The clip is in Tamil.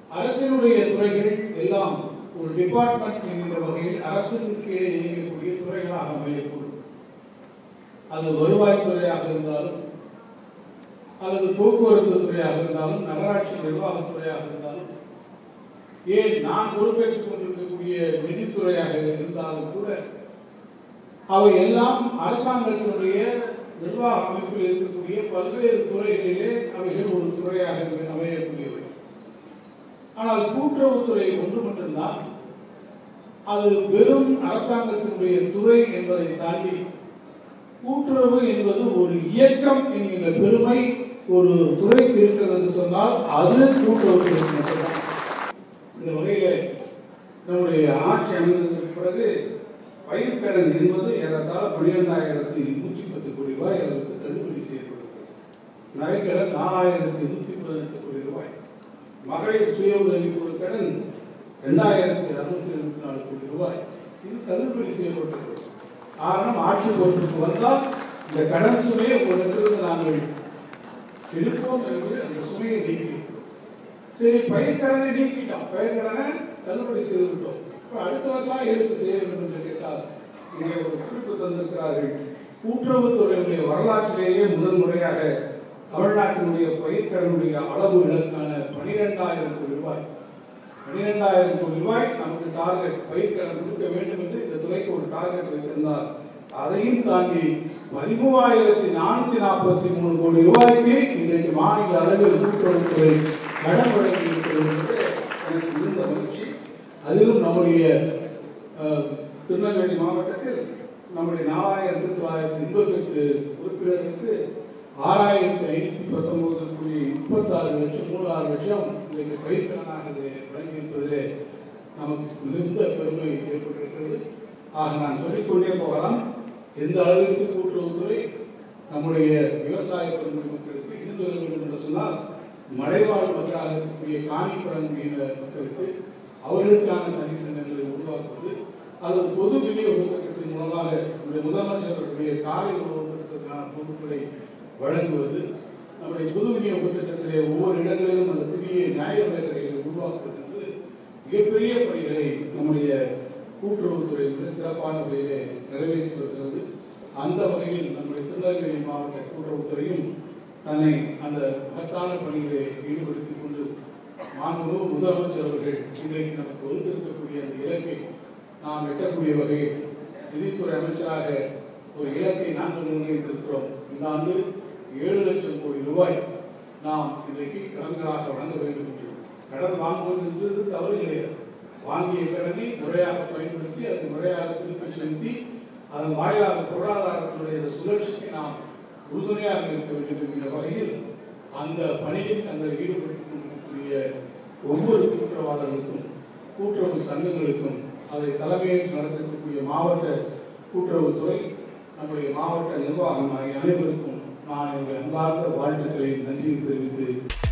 அரசினுடைய துறைகள் எல்லாம் ஒரு டிபார்ட்மெண்ட் என்கிற வகையில் அரசின் கீழே இயங்கக்கூடிய துறைகளாக அமையக்கூடும் அது வருவாய்த்துறையாக இருந்தாலும் அல்லது போக்குவரத்து துறையாக இருந்தாலும் நகராட்சி நிர்வாகத்துறையாக இருந்தாலும் ஏன் நான் பொறுப்பேற்றுக் கொண்டிருக்கக்கூடிய நிதித்துறையாக இருந்தாலும் கூட அவை எல்லாம் அரசாங்கத்தினுடைய நிர்வாக அமைப்பில் இருக்கக்கூடிய பல்வேறு துறைகளிலே அவைகள் ஒரு துறையாக அமையக்கூடியவை ஆனால் கூட்டுறவுத்துறை ஒன்று மட்டும்தான் அது வெறும் அரசாங்கத்தினுடைய துறை என்பதை தாண்டி கூட்டுறவு என்பது ஒரு இயக்கம் என்கிற பெருமை ஒரு துறைக்கு இருக்கிறது என்று சொன்னால் அது கூட்டுறவுத்துறை மட்டும்தான் இந்த வகையில நம்முடைய ஆட்சி அமைந்ததற்கு பிறகு பயிர்க்கடன் என்பது ஏறத்தாழ பன்னிரெண்டாயிரத்தி நூற்றி பத்து கோடி ரூபாய் அதற்கு தள்ளுபடி செய்யப்படுகிறது நகைக்கடன் நாலாயிரத்தி நூற்றி பதினெட்டு கோடி ரூபாய் மகளிர் சுய உதவி குழு கடன் ரெண்டாயிரத்தி அறுநூத்தி எழுபத்தி நாலு கோடி ரூபாய் இது தள்ளுபடி செய்யப்பட்டிருக்கிறது காரணம் ஆட்சி பொறுப்புக்கு வந்தால் இந்த கடன் சுமையை உங்களிடத்திலிருந்து நாங்கள் எடுப்போம் என்று அந்த சுமையை நீக்கியிருக்கிறோம் சரி பயிர்க்கடனை நீக்கிட்டோம் பயிர்க்கடனை தள்ளுபடி செய்து விட்டோம் இப்போ அடுத்த வருஷம் எதுக்கு செய்ய வேண்டும் என்று கேட்டால் இங்கே ஒரு குறிப்பு தந்திருக்கிறார்கள் கூட்டுறவுத்துறையுடைய வரலாற்றிலேயே முதல் முறையாக தமிழ்நாட்டினுடைய பயிர்க்கடனுடைய அளவு இலக்கான பனிரெண்டாயிரம் கோடி ரூபாய் பனிரெண்டாயிரம் கோடி ரூபாய் நமக்கு டார்கெட் பயிர்க்கடன் கொடுக்க வேண்டும் என்று இந்த துறைக்கு ஒரு டார்கெட் வைத்திருந்தார் அதையும் தாண்டி பதிமூவாயிரத்தி நானூத்தி நாற்பத்தி மூணு கோடி ரூபாய்க்கு இன்றைக்கு மாநில அளவில் கூட்டுறவுத்துறை கடன் வழங்கி இருக்கிறது என்பது எனக்கு மிகுந்த மகிழ்ச்சி அதிலும் நம்முடைய அஹ், திருநெல்வேலி மாவட்டத்தில் நம்முடைய நாலாயிரத்தி தொள்ளாயிரத்தி எண்பத்தி எட்டு உறுப்பினர்களுக்கு ஆறாயிரத்தி ஐநூத்தி பத்தொன்பது புள்ளி முப்பத்தாறு லட்சம் மூணு ஆறு லட்சம் இன்றைக்கு பயிர்க்கடனாக இது வழங்கியிருப்பதிலே நமக்கு மிகுந்த பெருமை ஏற்பட்டிருக்கிறது ஆக நான் சொல்லிக்கொண்டே போகலாம் எந்த அளவிற்கு கூட்டுறவுத்துறை நம்முடைய விவசாய பெருங்குடி மக்களுக்கு இணைந்து வர வேண்டும் என்று சொன்னால் மலைவாழ் மக்களாக இருக்கக்கூடிய காணி பழங்குடியின மக்களுக்கு அவர்களுக்கான தனி சங்கங்களை உருவாக்குவது அல்லது பொது விநியோக திட்டத்தின் மூலமாக நம்முடைய முதலமைச்சர்களுடைய காலை உணவு திட்டத்திற்கான பொருட்களை வழங்குவது நம்முடைய பொது விநியோக திட்டத்திலே ஒவ்வொரு இடங்களிலும் அந்த புதிய நியாய விலைக் கடைகளை உருவாக்குவது என்று மிகப்பெரிய பணிகளை நம்முடைய கூட்டுறவுத்துறை மிக சிறப்பான வகையிலே நிறைவேற்றி வருகிறது அந்த வகையில் நம்முடைய திருநெல்வேலி மாவட்ட கூட்டுறவுத்துறையும் தன்னை அந்த மகத்தான பணிகளை ஈடுபடுத்திக் கொண்டு மாண்புமிகு முதலமைச்சர் அவர்கள் இன்றைக்கு நமக்கு வகுத்திருக்கக்கூடிய அந்த இலக்கை நாம் எட்டக்கூடிய வகையில் நிதித்துறை அமைச்சராக ஒரு இலக்கை நாங்கள் நிர்ணயித்திருக்கிறோம் இந்த ஆண்டு ஏழு லட்சம் கோடி ரூபாய் நாம் இன்றைக்கு கடன்களாக வழங்க வேண்டும் என்று கடன் வாங்குவது என்பது தவறு கிடையாது வாங்கிய கடனை முறையாக பயன்படுத்தி அதை முறையாக திருப்பி செலுத்தி அதன் வாயிலாக பொருளாதாரத்தினுடைய இந்த சுழற்சிக்கு நாம் உறுதுணையாக இருக்க வேண்டும் என்கிற வகையில் அந்த பணியில் தங்களை ஈடுபட்டுக் கொண்டிருக்கக்கூடிய ஒவ்வொரு கூட்டுறவாளர்களுக்கும் கூட்டுறவு சங்கங்களுக்கும் அதை தலைமையேற்று நடத்தக்கூடிய மாவட்ட கூட்டுறவுத்துறை நம்முடைய மாவட்ட நிர்வாகம் ஆகிய அனைவருக்கும் நான் என்னுடைய அன்பார்ந்த வாழ்த்துக்களை நன்றி தெரிவித்து